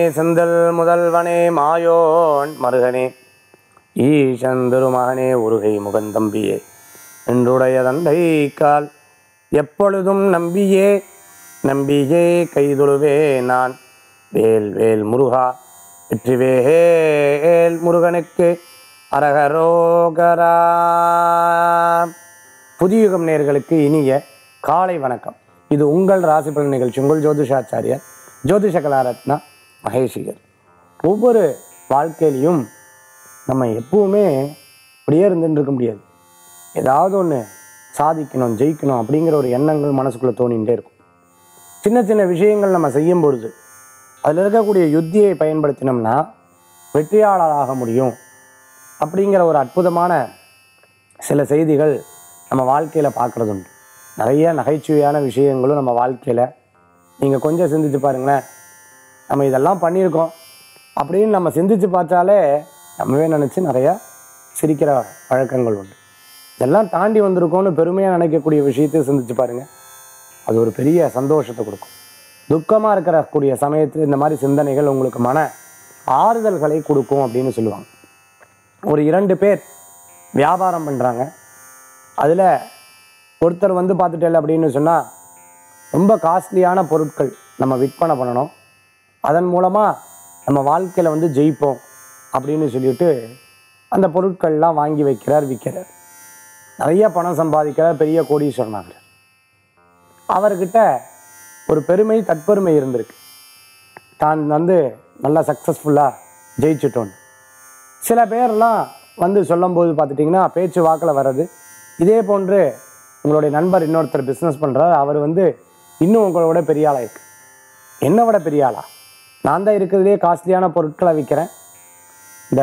செந்தில் முதல்வனே மாயோன் மருகனே ஈசன் திருமகனே உருகை முகந்தம்பியே என்றுடைய தந்தை கால் எப்பொழுதும் நம்பியே நம்பியே கைதொழுவே நான் வேல் வேல் முருகா வெற்றிவேல் முருகனுக்கு அரகரோகரா புதியுகம் நேர்களுக்கு இனிய காலை வணக்கம் இது உங்கள் ராசி பலன் நிகழ்ச்சி உங்கள் ஜோதிஷாச்சாரியர் ஜோதிஷ கலாரத்னா மகேஷிகர் ஒவ்வொரு வாழ்க்கையிலையும் நம்ம எப்பவுமே இப்படியே இருந்துட்டு இருக்க முடியாது ஏதாவது ஒன்று சாதிக்கணும் ஜெயிக்கணும் அப்படிங்கிற ஒரு எண்ணங்கள் மனசுக்குள்ளே தோணிகிட்டே இருக்கும் சின்ன சின்ன விஷயங்கள் நம்ம செய்யும் பொழுது அதில் இருக்கக்கூடிய யுத்தியை பயன்படுத்தினோம்னா வெற்றியாளராக முடியும் அப்படிங்கிற ஒரு அற்புதமான சில செய்திகள் நம்ம வாழ்க்கையில் பார்க்குறது உண்டு நிறைய நகைச்சுவையான விஷயங்களும் நம்ம வாழ்க்கையில் நீங்கள் கொஞ்சம் சிந்திச்சு பாருங்களேன் நம்ம இதெல்லாம் பண்ணியிருக்கோம் அப்படின்னு நம்ம சிந்திச்சு பார்த்தாலே நம்மவே நினச்சி நிறையா சிரிக்கிற வழக்கங்கள் உண்டு இதெல்லாம் தாண்டி வந்திருக்கோம்னு பெருமையாக நினைக்கக்கூடிய விஷயத்தை சிந்திச்சு பாருங்கள் அது ஒரு பெரிய சந்தோஷத்தை கொடுக்கும் துக்கமாக இருக்கக்கூடிய சமயத்தில் இந்த மாதிரி சிந்தனைகள் உங்களுக்கு மன ஆறுதல்களை கொடுக்கும் அப்படின்னு சொல்லுவாங்க ஒரு இரண்டு பேர் வியாபாரம் பண்ணுறாங்க அதில் ஒருத்தர் வந்து பார்த்துட்டேன் அப்படின்னு சொன்னால் ரொம்ப காஸ்ட்லியான பொருட்கள் நம்ம விற்பனை பண்ணணும் அதன் மூலமாக நம்ம வாழ்க்கையில் வந்து ஜெயிப்போம் அப்படின்னு சொல்லிட்டு அந்த பொருட்கள்லாம் வாங்கி வைக்கிறார் விற்கிறார் நிறைய பணம் சம்பாதிக்கிறார் பெரிய கோடீஸ்வரன் ஆகிறார் அவர்கிட்ட ஒரு பெருமை தற்பெருமை இருந்திருக்கு தான் வந்து நல்லா சக்ஸஸ்ஃபுல்லாக ஜெயிச்சிட்டோன்னு சில பேர்லாம் வந்து சொல்லும்போது பார்த்துட்டிங்கன்னா பேச்சு வாக்கில் வர்றது இதே போன்று உங்களுடைய நண்பர் இன்னொருத்தர் பிஸ்னஸ் பண்ணுறாரு அவர் வந்து இன்னும் உங்களோட பெரிய ஆளாக இருக்கு என்னை விட பெரிய ஆளா நான் தான் இருக்கிறதுலே காஸ்ட்லியான பொருட்களை விற்கிறேன் இந்த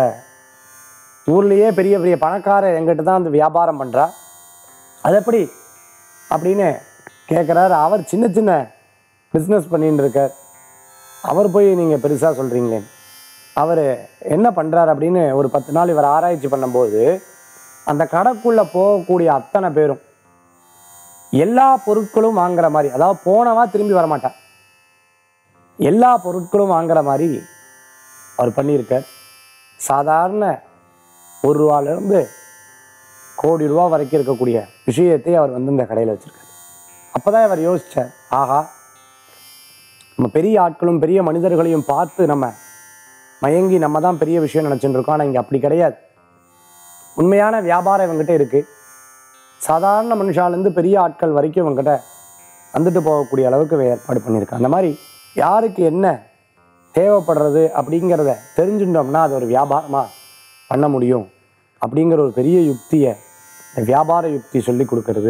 ஊர்லேயே பெரிய பெரிய பணக்காரர் எங்கிட்ட தான் அந்த வியாபாரம் பண்ணுறா அது எப்படி அப்படின்னு கேட்குறாரு அவர் சின்ன சின்ன பிஸ்னஸ் பண்ணின்னு இருக்கார் அவர் போய் நீங்கள் பெருசாக சொல்கிறீங்களே அவர் என்ன பண்ணுறாரு அப்படின்னு ஒரு பத்து நாள் இவர் ஆராய்ச்சி பண்ணும்போது அந்த கடைக்குள்ளே போகக்கூடிய அத்தனை பேரும் எல்லா பொருட்களும் வாங்குற மாதிரி அதாவது போனவா திரும்பி வரமாட்டார் எல்லா பொருட்களும் வாங்குற மாதிரி அவர் பண்ணியிருக்கார் சாதாரண ஒரு ரூபாலேருந்து கோடி ரூபா வரைக்கும் இருக்கக்கூடிய விஷயத்தை அவர் வந்து இந்த கடையில் வச்சுருக்கார் அப்போ தான் அவர் யோசிச்சார் ஆஹா நம்ம பெரிய ஆட்களும் பெரிய மனிதர்களையும் பார்த்து நம்ம மயங்கி நம்ம தான் பெரிய விஷயம் நினச்சிட்டு இருக்கோம் ஆனால் இங்கே அப்படி கிடையாது உண்மையான வியாபாரம் இவங்ககிட்ட இருக்குது சாதாரண மனுஷாலேருந்து பெரிய ஆட்கள் வரைக்கும் இவங்ககிட்ட வந்துட்டு போகக்கூடிய அளவுக்கு இவன் ஏற்பாடு பண்ணியிருக்கான் அந்த மாதிரி யாருக்கு என்ன தேவைப்படுறது அப்படிங்கிறத தெரிஞ்சுட்டோம்னா அது ஒரு வியாபாரமாக பண்ண முடியும் அப்படிங்கிற ஒரு பெரிய யுக்தியை இந்த வியாபார யுக்தி சொல்லி கொடுக்கறது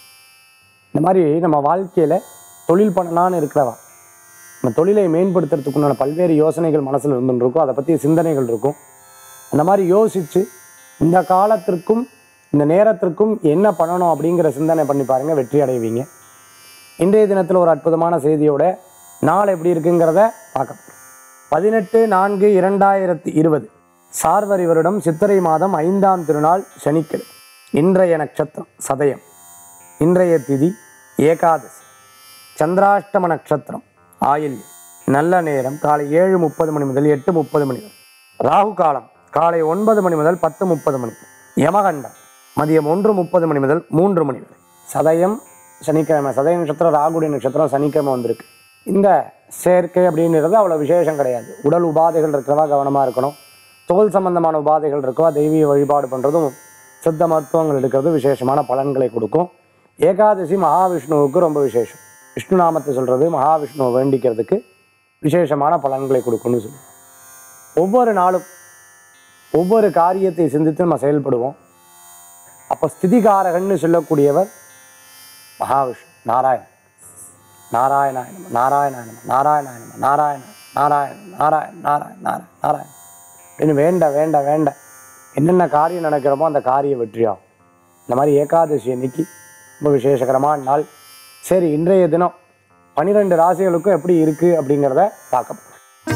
இந்த மாதிரி நம்ம வாழ்க்கையில் தொழில் பண்ணலான்னு இருக்கிறவா நம்ம தொழிலை மேம்படுத்துறதுக்குண்டான பல்வேறு யோசனைகள் மனசில் இருந்துட்டு இருக்கும் அதை பற்றி சிந்தனைகள் இருக்கும் அந்த மாதிரி யோசித்து இந்த காலத்திற்கும் இந்த நேரத்திற்கும் என்ன பண்ணணும் அப்படிங்கிற சிந்தனை பண்ணி பாருங்கள் வெற்றி அடைவீங்க இன்றைய தினத்தில் ஒரு அற்புதமான செய்தியோட நாள் எப்படி இருக்குங்கிறத பார்க்க போகிறோம் பதினெட்டு நான்கு இரண்டாயிரத்தி இருபது சார்வரி வருடம் சித்திரை மாதம் ஐந்தாம் திருநாள் சனிக்கிழமை இன்றைய நட்சத்திரம் சதயம் இன்றைய திதி ஏகாதசி சந்திராஷ்டம நட்சத்திரம் ஆயில் நல்ல நேரம் காலை ஏழு முப்பது மணி முதல் எட்டு முப்பது மணி வரை ராகு காலம் காலை ஒன்பது மணி முதல் பத்து முப்பது மணி வரை யமகண்டம் மதியம் ஒன்று முப்பது மணி முதல் மூன்று மணி வரை சதயம் சனிக்கிழமை சதய நட்சத்திரம் ராகுடைய நட்சத்திரம் சனிக்கிழமை வந்திருக்கு இந்த சேர்க்கை அப்படின்றது அவ்வளோ விசேஷம் கிடையாது உடல் உபாதைகள் இருக்கிறவா கவனமாக இருக்கணும் தோல் சம்பந்தமான உபாதைகள் இருக்கவா தெய்வீக வழிபாடு பண்ணுறதும் சித்த மருத்துவங்கள் எடுக்கிறதும் விசேஷமான பலன்களை கொடுக்கும் ஏகாதசி மகாவிஷ்ணுவுக்கு ரொம்ப விசேஷம் விஷ்ணு நாமத்தை சொல்கிறது மகாவிஷ்ணுவை வேண்டிக்கிறதுக்கு விசேஷமான பலன்களை கொடுக்கும்னு சொல்லுவோம் ஒவ்வொரு நாளும் ஒவ்வொரு காரியத்தை சிந்தித்து நம்ம செயல்படுவோம் அப்போ ஸ்திதிகாரகன்னு சொல்லக்கூடியவர் மகாவிஷ்ணு நாராயண் நாராயணாய நம நாராயணாய நம நாராயணாய நம நாராயண நாராயண நாராயண நாராயண நாராயண நாராயண அப்படின்னு வேண்ட வேண்ட வேண்ட என்னென்ன காரியம் நடக்கிறோமோ அந்த காரியம் வெற்றியாகும் இந்த மாதிரி ஏகாதசி அன்னைக்கு ரொம்ப விசேஷகரமான நாள் சரி இன்றைய தினம் பன்னிரெண்டு ராசிகளுக்கும் எப்படி இருக்குது அப்படிங்கிறத பார்க்க போகிறோம்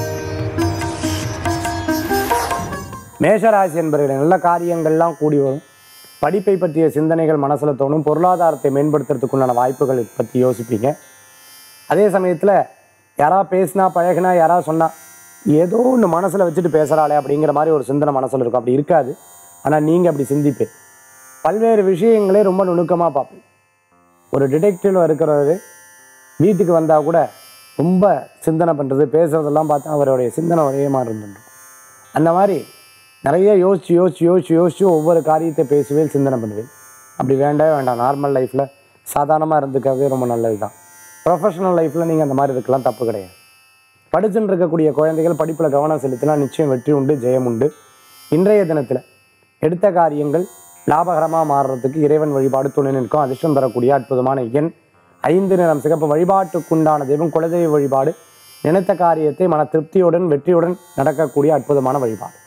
மேஷராசி என்பவர்கள் நல்ல காரியங்கள்லாம் கூடி வரும் படிப்பை பற்றிய சிந்தனைகள் மனசில் தோணும் பொருளாதாரத்தை மேம்படுத்துறதுக்குண்டான வாய்ப்புகள் பற்றி யோசிப்பீங்க அதே சமயத்தில் யாரா பேசினா பழகினா யாரா சொன்னா ஏதோ ஒன்று மனசில் வச்சுட்டு பேசுகிறாளே அப்படிங்கிற மாதிரி ஒரு சிந்தனை மனசில் இருக்கும் அப்படி இருக்காது ஆனால் நீங்கள் அப்படி சிந்திப்பேன் பல்வேறு விஷயங்களே ரொம்ப நுணுக்கமாக பார்ப்பேன் ஒரு டிடெக்டிவ் இருக்கிறவர் வீட்டுக்கு வந்தால் கூட ரொம்ப சிந்தனை பண்ணுறது பேசுகிறதெல்லாம் பார்த்தா அவருடைய சிந்தனை ஒரே மாதிரி இருந்துருக்கும் அந்த மாதிரி நிறைய யோசிச்சு யோசிச்சு யோசிச்சு யோசிச்சு ஒவ்வொரு காரியத்தை பேசுவேன் சிந்தனை பண்ணுவேன் அப்படி வேண்டவே வேண்டாம் நார்மல் லைஃப்பில் சாதாரணமாக இருந்துக்கவே ரொம்ப நல்லது தான் ப்ரொஃபஷனல் லைஃப்பில் நீங்கள் அந்த மாதிரி இருக்கலாம் தப்பு கிடையாது படிச்சுட்டு இருக்கக்கூடிய குழந்தைகள் படிப்பில் கவனம் செலுத்தினா நிச்சயம் வெற்றி உண்டு ஜெயம் உண்டு இன்றைய தினத்தில் எடுத்த காரியங்கள் லாபகரமாக மாறுறதுக்கு இறைவன் வழிபாடு துணை நிற்கும் அதிர்ஷ்டம் தரக்கூடிய அற்புதமான எண் ஐந்து நிறம் சிகப்பு வழிபாட்டுக்குண்டான தெய்வம் குலதெய்வ வழிபாடு நினைத்த காரியத்தை மன திருப்தியுடன் வெற்றியுடன் நடக்கக்கூடிய அற்புதமான வழிபாடு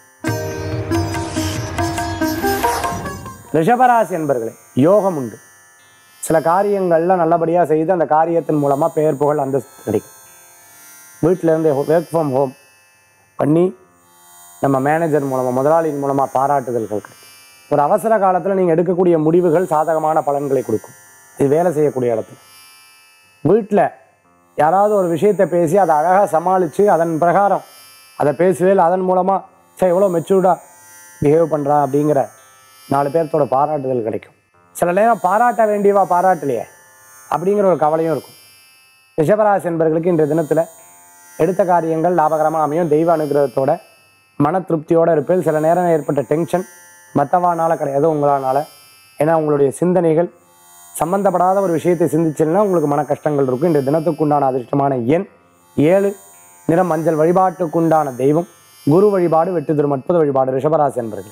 ரிஷபராசி என்பர்களே யோகம் உண்டு சில காரியங்கள்லாம் நல்லபடியாக செய்து அந்த காரியத்தின் மூலமாக பெயர் புகழ் அந்தஸ்து கிடைக்கும் வீட்டில் இருந்து ஒர்க் ஃப்ரம் ஹோம் பண்ணி நம்ம மேனேஜர் மூலமாக முதலாளியின் மூலமாக பாராட்டுதல்கள் கிடைக்கும் ஒரு அவசர காலத்தில் நீங்கள் எடுக்கக்கூடிய முடிவுகள் சாதகமான பலன்களை கொடுக்கும் இது வேலை செய்யக்கூடிய இடத்துல வீட்டில் யாராவது ஒரு விஷயத்தை பேசி அதை அழகாக சமாளித்து அதன் பிரகாரம் அதை பேசுவேல் அதன் மூலமாக சரி எவ்வளோ மெச்சூர்டாக பிஹேவ் பண்ணுறா அப்படிங்கிற நாலு பேர்த்தோட பாராட்டுதல் கிடைக்கும் சில நேரம் பாராட்ட வேண்டியவா பாராட்டலையே அப்படிங்கிற ஒரு கவலையும் இருக்கும் ரிஷபராசி என்பவர்களுக்கு இன்றைய தினத்தில் எடுத்த காரியங்கள் லாபகரமாக அமையும் தெய்வ அனுகிரகத்தோட மன திருப்தியோட இருப்பேன் சில நேரம் ஏற்பட்ட டென்ஷன் மற்றவானால கிடையாது உங்களானால ஏன்னா உங்களுடைய சிந்தனைகள் சம்பந்தப்படாத ஒரு விஷயத்தை சிந்திச்சீங்கன்னா உங்களுக்கு மன கஷ்டங்கள் இருக்கும் இன்றைய தினத்துக்குண்டான அதிர்ஷ்டமான எண் ஏழு நிறம் மஞ்சள் வழிபாட்டுக்குண்டான தெய்வம் குரு வழிபாடு வெற்றி தரும் அற்புத வழிபாடு ரிஷபராசி என்பர்கள்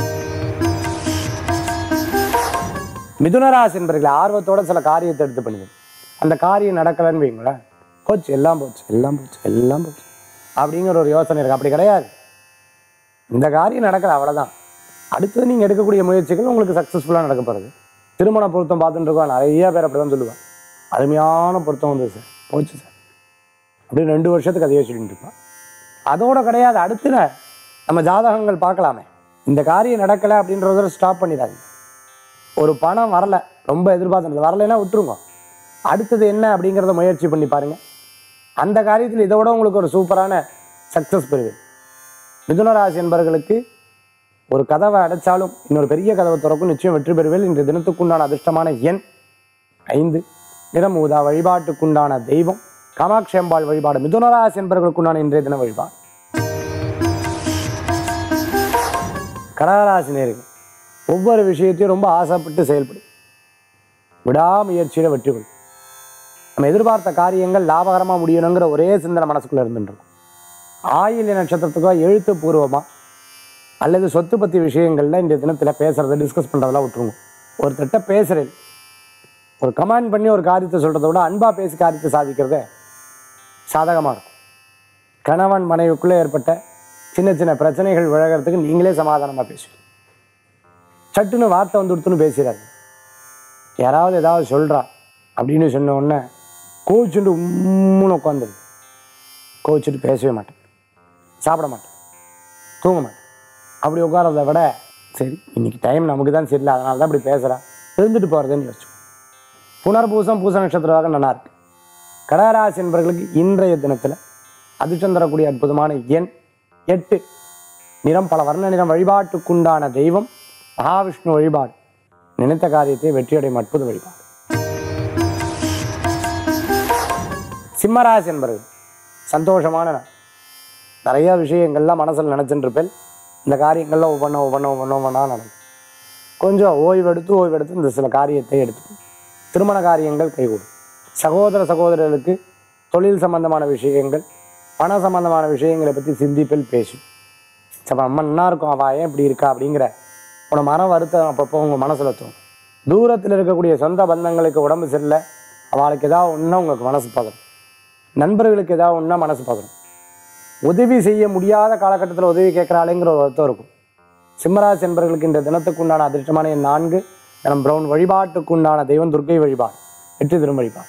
மிதுனராசி என்பர்கள் ஆர்வத்தோட சில காரியத்தை எடுத்து பண்ணுது அந்த காரியம் நடக்கலைன்னு வைங்களேன் போச்சு எல்லாம் போச்சு எல்லாம் போச்சு எல்லாம் போச்சு அப்படிங்கிற ஒரு யோசனை இருக்கு அப்படி கிடையாது இந்த காரியம் நடக்கல அவ்வளவுதான் அடுத்தது நீங்கள் எடுக்கக்கூடிய முயற்சிகள் உங்களுக்கு சக்ஸஸ்ஃபுல்லாக நடக்க போகிறது திருமண பொருத்தம் பார்த்துட்டு இருக்கோம் நிறைய பேர் அப்படி தான் சொல்லுவான் அருமையான பொருத்தம் வந்து சார் போச்சு சார் அப்படின்னு ரெண்டு வருஷத்துக்கு அதையே சொல்லிட்டு இருப்பான் அதோட கிடையாது அடுத்து ந- நம்ம ஜாதகங்கள் பார்க்கலாமே இந்த காரியம் நடக்கலை அப்படின்றத ஸ்டாப் பண்ணிடாதீங்க ஒரு பணம் வரல ரொம்ப எதிர்பார்த்தது வரலைன்னா விட்டுருங்க அடுத்தது என்ன அப்படிங்கிறத முயற்சி பண்ணி பாருங்க அந்த காரியத்தில் இதை விட உங்களுக்கு ஒரு சூப்பரான சக்ஸஸ் பெறுவேன் மிதுனராசி என்பவர்களுக்கு ஒரு கதவை அடைச்சாலும் இன்னொரு பெரிய கதவை திறக்கும் நிச்சயம் வெற்றி பெறுவேன் இன்று தினத்துக்குண்டான அதிர்ஷ்டமான எண் ஐந்து நிறம் ஊதா வழிபாட்டுக்குண்டான தெய்வம் காமாட்சி அம்பாள் வழிபாடு மிதுனராசி என்பவர்களுக்குண்டான இன்றைய தின வழிபாடு கடகராசி நேர்கள் ஒவ்வொரு விஷயத்தையும் ரொம்ப ஆசைப்பட்டு செயல்படும் விடாமுயற்சியில் வெற்றி கொள்ளும் நம்ம எதிர்பார்த்த காரியங்கள் லாபகரமாக முடியணுங்கிற ஒரே சிந்தனை மனசுக்குள்ள இருந்துருக்கும் ஆயில்ய நட்சத்திரத்துக்கோ எழுத்துப்பூர்வமாக அல்லது சொத்து பற்றி விஷயங்கள்ல இந்த தினத்தில் பேசுறதை டிஸ்கஸ் பண்ணுறதெல்லாம் விட்டுருங்க ஒருத்தட்ட பேசுகிறேன் ஒரு கமெண்ட் பண்ணி ஒரு காரியத்தை சொல்கிறத விட அன்பாக பேசி காரியத்தை சாதிக்கிறதே சாதகமாக இருக்கும் கணவன் மனைவிக்குள்ளே ஏற்பட்ட சின்ன சின்ன பிரச்சனைகள் விலகிறதுக்கு நீங்களே சமாதானமாக பேசுவீங்க சட்டுன்னு வார்த்தை வந்து கொடுத்துன்னு பேசுகிறாரு யாராவது ஏதாவது சொல்கிறா அப்படின்னு சொன்ன உடனே கோச்சுட்டு உம்முன்னு உட்காந்துரு கோச்சிட்டு பேசவே மாட்டேன் சாப்பிட மாட்டேன் தூங்க மாட்டேன் அப்படி உட்காரத விட சரி இன்னைக்கு டைம் நமக்கு தான் சரியில்லை அதனால தான் இப்படி பேசுகிறா இருந்துட்டு போகிறதுன்னு யோசிச்சு புனர்பூசம் பூச நட்சத்திரமாக நல்லா இருக்கு கடகராசி என்பவர்களுக்கு இன்றைய தினத்தில் அதிர்ஷ்டம் தரக்கூடிய அற்புதமான எண் எட்டு நிறம் பல வர்ண நிறம் வழிபாட்டுக்குண்டான தெய்வம் மகாவிஷ்ணு வழிபாடு நினைத்த காரியத்தை வெற்றியடையும் அற்புத வழிபாடு சிம்மராசி என்பவர்கள் சந்தோஷமான நாள் நிறைய விஷயங்கள்லாம் மனசில் நினச்சிட்டு இருப்பேன் இந்த காரியங்கள்லாம் ஒவ்வொன்றா ஒவ்வொன்றா ஒவ்வொன்றா ஒவ்வொன்றா நடக்கும் கொஞ்சம் ஓய்வெடுத்து ஓய்வெடுத்து இந்த சில காரியத்தை எடுத்து திருமண காரியங்கள் கைகூடும் சகோதர சகோதரர்களுக்கு தொழில் சம்பந்தமான விஷயங்கள் பண சம்பந்தமான விஷயங்களை பற்றி சிந்திப்பில் பேசும் சப்ப அம்மா நல்லா இருக்கும் அவள் ஏன் இப்படி இருக்கா அப்படிங்கிற உன மனம் வருத்தம் அப்பப்போ உங்கள் மனசில் தோணும் தூரத்தில் இருக்கக்கூடிய சொந்த பந்தங்களுக்கு உடம்பு சரியில்லை அவளுக்கு ஏதாவது ஒன்றா உங்களுக்கு மனசு பதறும் நண்பர்களுக்கு ஏதாவது ஒன்றா மனசு பதறும் உதவி செய்ய முடியாத காலகட்டத்தில் உதவி கேட்குறாளேங்கிற ஒரு வருத்தம் இருக்கும் சிம்மராசி என்பவர்களுக்கு இந்த தினத்துக்கு உண்டான அதிர்ஷ்டமான எண் நான்கு நம் பிரவுன் வழிபாட்டுக்கு உண்டான தெய்வம் துர்க்கை வழிபாடு வெற்றி திரும் வழிபாடு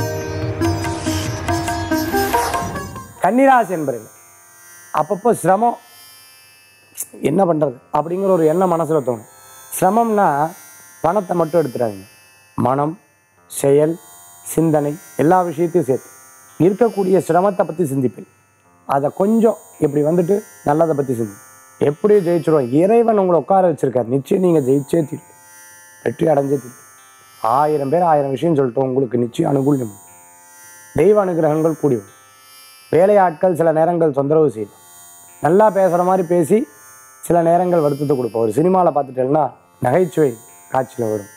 கன்னிராசி என்பவர்கள் அப்பப்போ சிரமம் என்ன பண்ணுறது அப்படிங்கிற ஒரு எண்ணம் மனசில் தோணும் சிரமம்னா பணத்தை மட்டும் எடுத்துடாதீங்க மனம் செயல் சிந்தனை எல்லா விஷயத்தையும் சேர்த்து இருக்கக்கூடிய சிரமத்தை பற்றி சிந்திப்பேன் அதை கொஞ்சம் இப்படி வந்துட்டு நல்லதை பற்றி சிந்தி எப்படி ஜெயிச்சிருவோம் இறைவன் உங்களை உட்கார வச்சிருக்காரு நிச்சயம் நீங்கள் ஜெயிச்சே தீரும் வெற்றி அடைஞ்சே தீரும் ஆயிரம் பேர் ஆயிரம் விஷயம் சொல்லிட்டு உங்களுக்கு நிச்சயம் அனுகூல்யம் உண்டு. தெய்வ அனுகிரகங்கள் கூடி வரும் வேலையாட்கள் சில நேரங்கள் தொந்தரவு செய்யும் நல்லா பேசுகிற மாதிரி பேசி சில நேரங்கள் வருத்தத்தை கொடுப்போம் ஒரு சினிமாவில் பார்த்துட்டேன்னா நகைச்சுவை காட்சியில் வரும்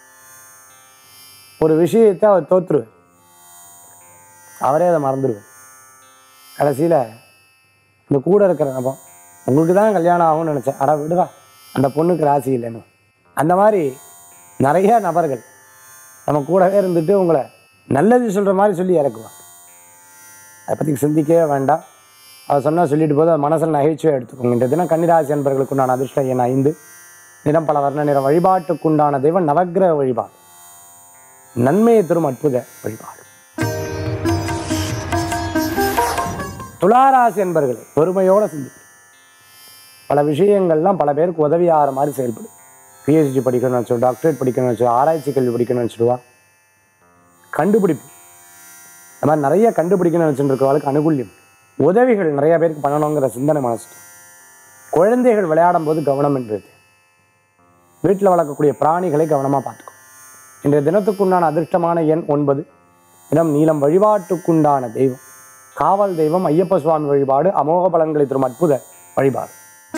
ஒரு விஷயத்தை அவர் தோற்றுருவார் அவரே அதை மறந்துடுவார் கடைசியில் இந்த கூட இருக்கிற நபம் உங்களுக்கு தான் கல்யாணம் ஆகும்னு நினச்சேன் அட விடுடா அந்த பொண்ணுக்கு ராசி இல்லைன்னு அந்த மாதிரி நிறைய நபர்கள் நம்ம கூடவே இருந்துட்டு உங்களை நல்லது சொல்கிற மாதிரி சொல்லி இறக்குவாங்க அதை பற்றி சிந்திக்கவே வேண்டாம் அவர் சொன்னால் சொல்லிட்டு போது அது மனசில் நகைச்சுவை எடுத்துக்கோங்க இந்த தினம் கன்னிராசி அன்பர்களுக்கு உண்டான அதிர்ஷ்டம் எண் ஐந்து நிறம் பல வர்ண நிறம் வழிபாட்டுக்குண்டான தெய்வம் நவக்கிரக வழிபாடு நன்மையை தரும் அற்புத வழிபாடு துளாராசி என்பர்களே பொறுமையோட சிந்திக்கும் பல விஷயங்கள்லாம் பல பேருக்கு உதவி ஆகிற மாதிரி செயல்படும் பிஹெச்டி படிக்கணும்னு வச்சோ டாக்டரேட் படிக்கணும்னு வச்சோ ஆராய்ச்சி கல்வி படிக்கணும்னு வச்சுடுவா கண்டுபிடிப்பு இந்த மாதிரி நிறைய கண்டுபிடிக்கணும்னு வச்சுட்டு இருக்கவளுக்கு அனுகூல்யம் உதவிகள் நிறைய பேருக்கு பண்ணணுங்கிற சிந்தனை மனசு குழந்தைகள் விளையாடும் போது கவனம் என்றது வீட்டில் வளர்க்கக்கூடிய பிராணிகளை கவனமாக பார்த்துக்கோ இன்றைய தினத்துக்குண்டான அதிர்ஷ்டமான எண் ஒன்பது இடம் நீளம் வழிபாட்டுக்குண்டான தெய்வம் காவல் தெய்வம் ஐயப்ப சுவாமி வழிபாடு அமோக பலன்களை தரும் அற்புத வழிபாடு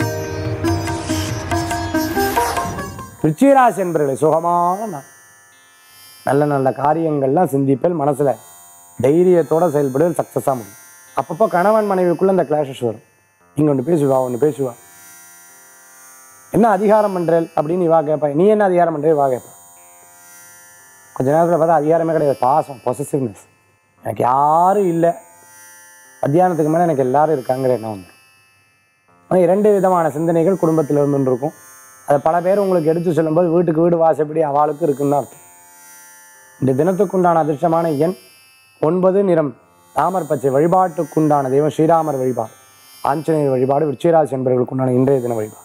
ரிச்சிராசி என்பவர்களை சுகமான நாள் நல்ல நல்ல காரியங்கள்லாம் சிந்திப்பேல் மனசுல தைரியத்தோட செயல்படுவது சக்ஸஸாக முடியும் அப்பப்போ கணவன் மனைவிக்குள்ள இந்த கிளாஷஸ் வரும் நீங்க ஒன்று பேசுவா ஒன்று பேசுவா என்ன அதிகாரம் பண்றேன் அப்படின்னு இவா கேட்பா நீ என்ன அதிகாரம் பண்றே வா கேட்பா கொஞ்ச நேரத்தில் பார்த்தா அதிகாரமே கிடையாது பாசம் பொசசிவ்னஸ் எனக்கு யாரும் இல்லை மத்தியானத்துக்கு மேலே எனக்கு எல்லாரும் இருக்காங்கிற எண்ணம் வந்துடும் ஆனால் இரண்டு விதமான சிந்தனைகள் குடும்பத்தில் இருந்துட்டு இருக்கும் அதை பல பேர் உங்களுக்கு எடுத்து சொல்லும்போது வீட்டுக்கு வீடு வாசப்படி அவளுக்கு இருக்குன்னு தான் அர்த்தம் இந்த தினத்துக்குண்டான அதிர்ஷ்டமான எண் ஒன்பது நிறம் தாமர் பச்சை வழிபாட்டுக்குண்டான தெய்வம் ஸ்ரீராமர் வழிபாடு ஆஞ்சநேயர் வழிபாடு விருச்சிகராசி என்பவர்களுக்குண்டான இன்றைய தின வழிபாடு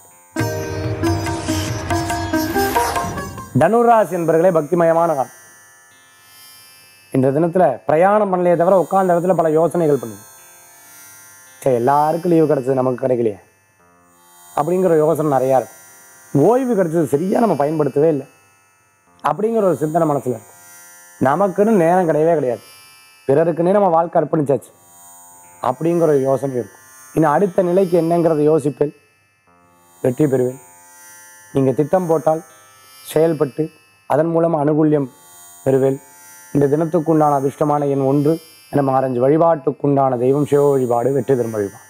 தனுராசி என்பவர்களே பக்திமயமான நாள் இந்த தினத்துல பிரயாணம் பண்ணலையே தவிர உட்கார்ந்த இடத்துல பல யோசனைகள் பண்ணுது சரி எல்லாருக்கும் லீவு கிடைச்சது நமக்கு கிடைக்கலையே அப்படிங்கிற யோசனை நிறையா இருக்கும் ஓய்வு கிடைச்சது சரியா நம்ம பயன்படுத்தவே இல்லை அப்படிங்கிற ஒரு சிந்தனை மனசுல இருக்கும் நமக்குன்னு நேரம் கிடையவே கிடையாது பிறருக்குன்னே நம்ம வாழ்க்கை அர்ப்பணிச்சாச்சு அப்படிங்கிற ஒரு யோசனை இருக்கும் இன்னும் அடுத்த நிலைக்கு என்னங்கிறத யோசிப்பேன் வெற்றி பெறுவேன் நீங்கள் திட்டம் போட்டால் செயல்பட்டு அதன் மூலம் அனுகூல்யம் பெறுவேன் இந்த தினத்துக்குண்டான அதிர்ஷ்டமான எண் ஒன்று என ஆரஞ்சு வழிபாட்டுக்குண்டான தெய்வம் சிவ வழிபாடு வெற்றி தரும் வழிபாடு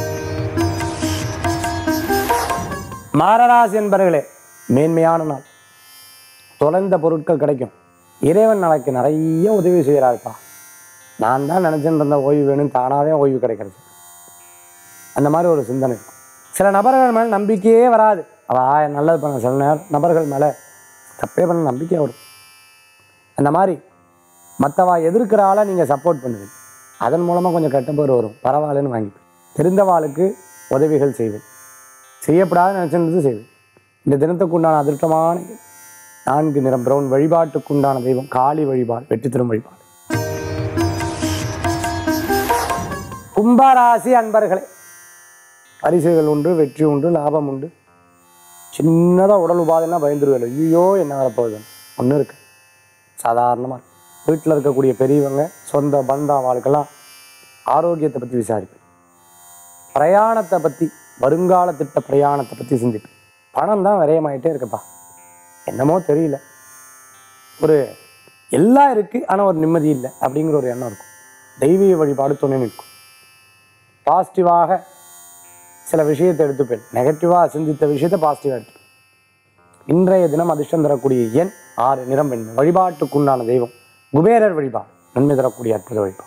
மாரராசி என்பர்களே மேன்மையான நாள் தொலைந்த பொருட்கள் கிடைக்கும் இறைவன் நாளைக்கு நிறைய உதவி செய்கிறாருப்பா நான் தான் நினச்சிட்டு இருந்த ஓய்வு வேணும் தானாகவே ஓய்வு கிடைக்கிறது அந்த மாதிரி ஒரு சிந்தனை இருக்கும் சில நபர்கள் மேலே நம்பிக்கையே வராது அவ நல்லது பண்ண சில நேரம் நபர்கள் மேலே தப்பே பண்ண நம்பிக்கை வரும் அந்த மாதிரி மற்றவா எதிர்க்கிற ஆளை நீங்கள் சப்போர்ட் பண்ணுவீங்க அதன் மூலமாக கொஞ்சம் கெட்ட பேர் வரும் பரவாயில்லன்னு வாங்கிப்பேன் தெரிந்தவாளுக்கு உதவிகள் செய்வேன் செய்யப்படாத நினச்சிருந்தது செய்வேன் இந்த தினத்துக்கு உண்டான அதிர்ஷ்டமான நான்கு நிறம் பிரவுன் வழிபாட்டுக்குண்டான தெய்வம் காளி வழிபாடு வெற்றி தரும் வழிபாடு கும்பராசி அன்பர்களே பரிசுகள் உண்டு வெற்றி உண்டு லாபம் உண்டு சின்னதாக உடல் உபாதைன்னா பயந்துருவேன் ஐயோ என்ன வரப்போகுது ஒன்றும் இருக்கு சாதாரணமாக வீட்டில் இருக்கக்கூடிய பெரியவங்க சொந்த பந்தம் வாழ்க்கெல்லாம் ஆரோக்கியத்தை பற்றி விசாரிப்பேன் பிரயாணத்தை பற்றி வருங்கால திட்ட பிரயாணத்தை பற்றி சிந்திப்பேன் பணம் தான் விரயமாயிட்டே இருக்குப்பா என்னமோ தெரியல ஒரு எல்லாம் இருக்குது ஆனால் ஒரு நிம்மதி இல்லை அப்படிங்கிற ஒரு எண்ணம் இருக்கும் தெய்வீக வழிபாடு துணை நிற்கும் பாசிட்டிவாக சில விஷயத்தை எடுத்துப்பேன் நெகட்டிவாக சிந்தித்த விஷயத்தை பாசிட்டிவாக எடுத்துப்பேன் இன்றைய தினம் அதிர்ஷ்டம் தரக்கூடிய எண் ஆறு நிறம் பெண் வழிபாட்டுக்குண்டான தெய்வம் குபேரர் வழிபாடு நன்மை தரக்கூடிய அற்புத வழிபாடு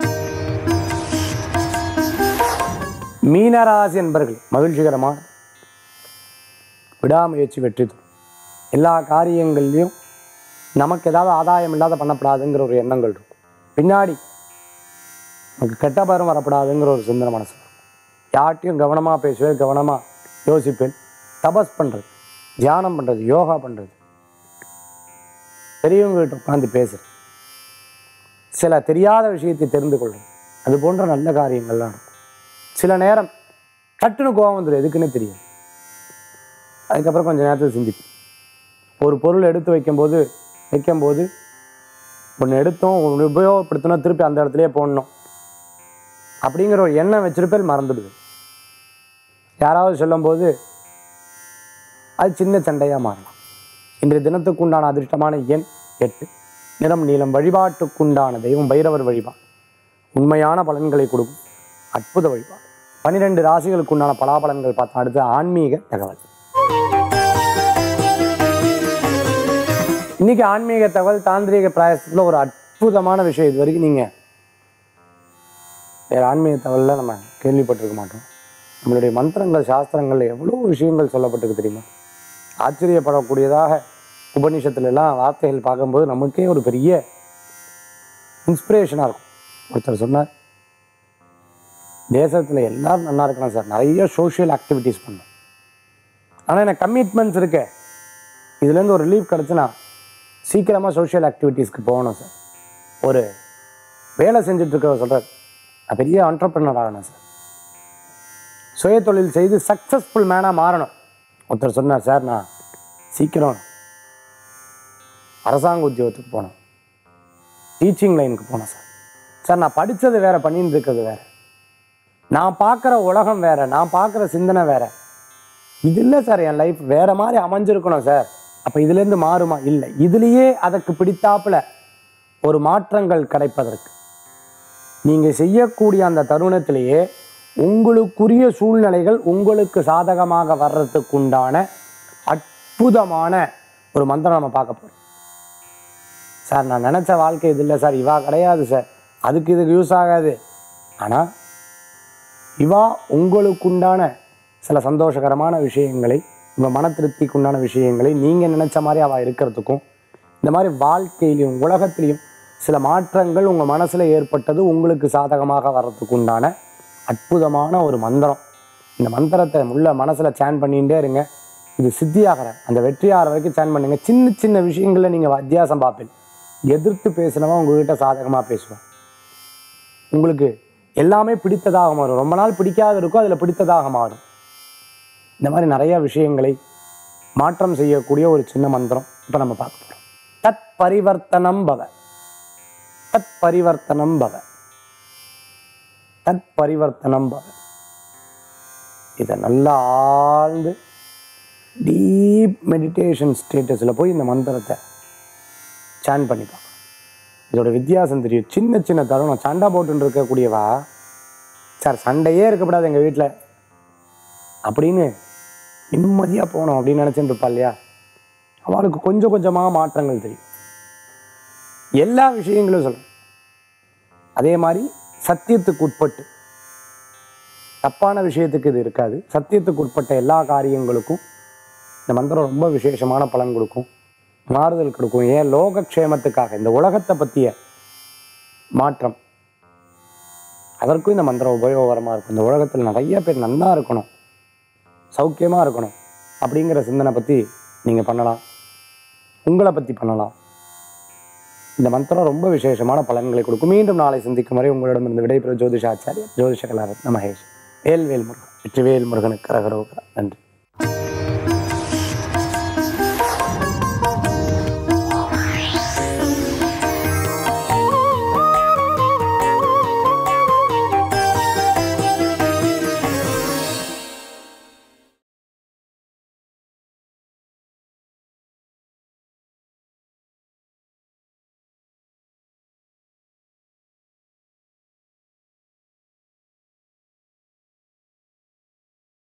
மீனராசி என்பர்கள் மகிழ்ச்சிகரமான விடாமுயற்சி வெற்றி தரும் எல்லா காரியங்கள்லையும் நமக்கு ஏதாவது ஆதாயம் இல்லாத பண்ணப்படாதுங்கிற ஒரு எண்ணங்கள் இருக்கும் பின்னாடி நமக்கு கெட்ட பேரும் வரப்படாதுங்கிற ஒரு சிந்தனை மனசு இருக்கும் யார்ட்டையும் கவனமாக பேசுவேன் கவனமாக யோசிப்பேன் தபஸ் பண்ணுறது தியானம் பண்ணுறது யோகா பண்ணுறது பெரியவங்ககிட்ட உட்காந்து பேசுறது சில தெரியாத விஷயத்தை தெரிந்து கொள்வது அது போன்ற நல்ல காரியங்கள்லாம் இருக்கும் சில நேரம் சட்டுன்னு கோவம் வந்துடும் எதுக்குன்னு தெரியும் அதுக்கப்புறம் கொஞ்சம் நேரத்தில் சிந்திப்பேன் ஒரு பொருள் எடுத்து வைக்கும்போது வைக்கும்போது ஒன்று எடுத்தோம் ஒன்று உபயோகப்படுத்தணும் திருப்பி அந்த இடத்துலயே போடணும் அப்படிங்கிற ஒரு எண்ணம் வச்சிருப்பேன் மறந்துடுது யாராவது சொல்லும்போது அது சின்ன சண்டையாக மாறலாம் இன்றைய தினத்துக்கு உண்டான அதிர்ஷ்டமான எண் எட்டு நிறம் நீளம் வழிபாட்டுக்குண்டான தெய்வம் பைரவர் வழிபாடு உண்மையான பலன்களை கொடுக்கும் அற்புத வழிபாடு பன்னிரெண்டு ராசிகளுக்கு உண்டான பலாபலன்கள் பார்த்தா அடுத்து ஆன்மீக தகவல் இன்னைக்கு ஆன்மீக தகவல் தாந்திரீக பிராயசத்தில் ஒரு அற்புதமான விஷயம் இது வரைக்கும் நீங்கள் வேறு ஆன்மீக தகவலில் நம்ம கேள்விப்பட்டிருக்க மாட்டோம் நம்மளுடைய மந்திரங்கள் சாஸ்திரங்கள் எவ்வளோ விஷயங்கள் சொல்லப்பட்டிருக்கு தெரியுமா ஆச்சரியப்படக்கூடியதாக உபநிஷத்துல எல்லாம் வார்த்தைகள் பார்க்கும்போது நமக்கே ஒரு பெரிய இன்ஸ்பிரேஷனாக இருக்கும் ஒருத்தர் சொன்னார் தேசத்தில் எல்லாரும் நல்லா இருக்கலாம் சார் நிறைய சோஷியல் ஆக்டிவிட்டீஸ் பண்ணணும் ஆனால் எனக்கு கமிட்மெண்ட்ஸ் இருக்கு இதுலேருந்து ஒரு ரிலீஃப் கிடச்சுன்னா சீக்கிரமாக சோஷியல் ஆக்டிவிட்டீஸ்க்கு போகணும் சார் ஒரு வேலை செஞ்சுட்டு இருக்கிறவர் சொல்கிறார் நான் பெரிய ஆண்டர்பிரினர் ஆகணும் சார் சுய தொழில் செய்து சக்ஸஸ்ஃபுல் மேனாக மாறணும் ஒருத்தர் சொன்னார் சார் நான் சீக்கிரம் அரசாங்க உத்தியோகத்துக்கு போனோம் டீச்சிங் லைனுக்கு போனேன் சார் சார் நான் படித்தது வேற பண்ணிட்டு இருக்கிறது வேற நான் பார்க்குற உலகம் வேற நான் பார்க்குற சிந்தனை வேற இது இல்லை சார் என் லைஃப் வேற மாதிரி அமைஞ்சிருக்கணும் சார் அப்போ இதுலேருந்து மாறுமா இல்லை இதுலேயே அதற்கு பிடித்தாப்புல ஒரு மாற்றங்கள் கிடைப்பதற்கு நீங்கள் செய்யக்கூடிய அந்த தருணத்திலேயே உங்களுக்குரிய சூழ்நிலைகள் உங்களுக்கு சாதகமாக வர்றதுக்கு உண்டான அற்புதமான ஒரு மந்திரம் நம்ம பார்க்க போகிறோம் சார் நான் நினச்ச வாழ்க்கை இது இல்லை சார் இவா கிடையாது சார் அதுக்கு இதுக்கு யூஸ் ஆகாது ஆனால் இவா உங்களுக்குண்டான சில சந்தோஷகரமான விஷயங்களை உங்கள் மன திருப்திக்கு உண்டான விஷயங்களை நீங்கள் நினச்ச மாதிரி அவள் இருக்கிறதுக்கும் இந்த மாதிரி வாழ்க்கையிலையும் உலகத்திலையும் சில மாற்றங்கள் உங்கள் மனசில் ஏற்பட்டது உங்களுக்கு சாதகமாக வர்றதுக்கு உண்டான அற்புதமான ஒரு மந்திரம் இந்த மந்திரத்தை உள்ள மனசில் சேன் பண்ணிகிட்டே இருங்க இது சித்தியாகிற அந்த வெற்றியாகிற வரைக்கும் சேன் பண்ணுங்க சின்ன சின்ன விஷயங்களில் நீங்கள் வித்தியாசம் பார்ப்பீங்க எதிர்த்து பேசினவன் உங்ககிட்ட சாதகமாக பேசுவான் உங்களுக்கு எல்லாமே பிடித்ததாக மாறும் ரொம்ப நாள் பிடிக்காத இருக்கும் அதில் பிடித்ததாக மாறும் இந்த மாதிரி நிறைய விஷயங்களை மாற்றம் செய்யக்கூடிய ஒரு சின்ன மந்திரம் இப்போ நம்ம பார்க்க போகிறோம் தத் பரிவர்த்தனம் பவ தத் பரிவர்த்தனம் பவ தத் பரிவர்த்தனம் பவ இதை நல்லா ஆழ்ந்து டீப் மெடிடேஷன் ஸ்டேட்டஸில் போய் இந்த மந்திரத்தை சான் பண்ணி பார்க்கணும் இதோட வித்தியாசம் தெரியும் சின்ன சின்ன தருணம் சண்டை போட்டுன்னு இருக்கக்கூடியவா சார் சண்டையே இருக்கக்கூடாது எங்கள் வீட்டில் அப்படின்னு நிம்மதியாக போகணும் அப்படின்னு நினச்சிட்டு இருப்பா இல்லையா அவளுக்கு கொஞ்சம் கொஞ்சமாக மாற்றங்கள் தெரியும் எல்லா விஷயங்களும் சொல்லணும் அதே மாதிரி சத்தியத்துக்கு உட்பட்டு தப்பான விஷயத்துக்கு இது இருக்காது சத்தியத்துக்கு உட்பட்ட எல்லா காரியங்களுக்கும் இந்த மந்திரம் ரொம்ப விசேஷமான பலன் கொடுக்கும் மாறுதல் கொடுக்கும் ஏன் லோகக்ஷேமத்துக்காக இந்த உலகத்தை பற்றிய மாற்றம் அதற்கும் இந்த மந்திரம் உபயோகரமாக இருக்கும் இந்த உலகத்தில் நிறைய பேர் நன்னா இருக்கணும் சௌக்கியமாக இருக்கணும் அப்படிங்கிற சிந்தனை பற்றி நீங்கள் பண்ணலாம் உங்களை பற்றி பண்ணலாம் இந்த மந்திரம் ரொம்ப விசேஷமான பலன்களை கொடுக்கும் மீண்டும் நாளை சந்திக்கும் வரை உங்களிடமிருந்து விடைபெறும் ஜோதிஷாச்சாரியர் ஜோதிஷ கலாரத்ன மகேஷ் வேல்வேல் முருகன் வெற்றிவேல் முருகனுக்கு கரகரோகரா நன்றி